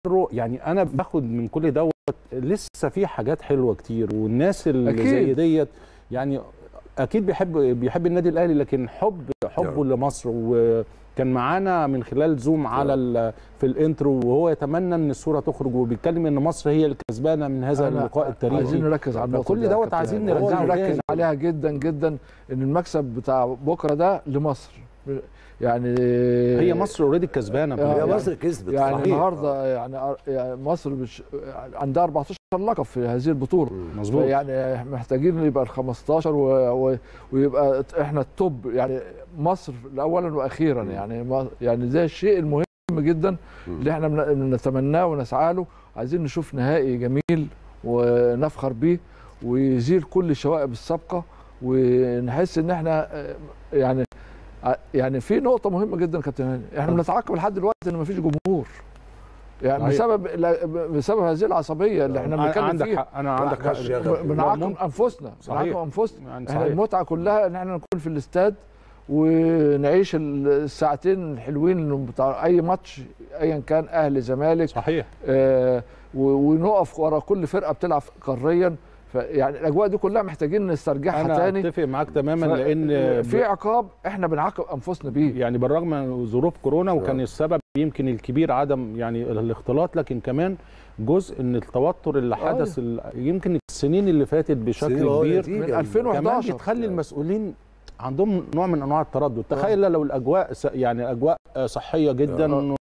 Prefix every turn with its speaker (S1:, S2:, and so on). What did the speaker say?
S1: استمروا يعني انا باخد من كل دوت لسه في حاجات حلوه كتير والناس اللي
S2: أكيد.
S1: زي ديت يعني اكيد بيحب بيحب النادي الاهلي لكن حب حبه لمصر وكان معانا من خلال زوم على ال- في الانترو وهو يتمنى ان الصوره تخرج وبيتكلم ان مصر هي الكسبانه من هذا
S2: أنا-
S1: اللقاء التاريخي
S2: عايزين نركز على النقطه
S1: كل
S2: دي يا
S1: دوت
S2: كابتن
S1: عايزين
S2: هاني.
S1: نرجعه
S2: عايزين نركز
S1: تاني.
S2: عليها جدا جدا ان المكسب بتاع بكره ده لمصر يعني
S1: هي مصر اوريدي الكسبانه
S2: آه،
S3: هي
S2: يعني-
S3: مصر كسبت
S2: يعني
S3: صحيح.
S2: النهارده يعني يعني مصر مش عندها 14 لقب في هذه البطوله
S1: مظبوط
S2: يعني محتاجين يبقى ال 15 و... و... ويبقى احنا التوب يعني مصر اولا واخيرا يعني ما... يعني ده الشيء المهم جدا اللي احنا بن- بنتمناه ونسعى له عايزين نشوف نهائي جميل ونفخر بيه ويزيل كل الشوائب السابقه ونحس ان احنا آه، يعني ع- يعني في نقطه مهمه جدا يا كابتن هاني احنا بنتعاقب لحد دلوقتي ان مفيش جمهور يعني
S1: صحيح.
S2: بسبب لا- بسبب هذه العصبيه اللي احنا بنتكلم
S1: عندك
S2: فيها
S1: حق انا عندك حق
S3: راح شغل.
S2: بنعاقب انفسنا
S1: صحيح.
S2: بنعاقب انفسنا
S1: يعني
S2: احنا
S1: صحيح.
S2: المتعه كلها ان احنا نكون في الاستاد ونعيش الساعتين الحلوين بتاع اي ماتش ايا كان اهلي زمالك
S1: صحيح
S2: آه و- ونقف ورا كل فرقه بتلعب قاريا فيعني الاجواء دي كلها محتاجين نسترجعها
S1: انا
S2: تاني
S1: اتفق معاك تماما
S2: ف-
S1: لان
S2: في عقاب احنا بنعاقب انفسنا بيه
S1: يعني بالرغم من ظروف كورونا وكان السبب يمكن الكبير عدم يعني الاختلاط لكن كمان جزء ان التوتر اللي حدث ال- يمكن السنين اللي فاتت بشكل
S3: سنين هو
S1: كبير
S3: نتيجة
S2: من
S3: ال-
S2: 2011
S1: كمان بتخلي المسؤولين عندهم نوع من انواع التردد تخيل لو الاجواء س- يعني اجواء صحيه جدا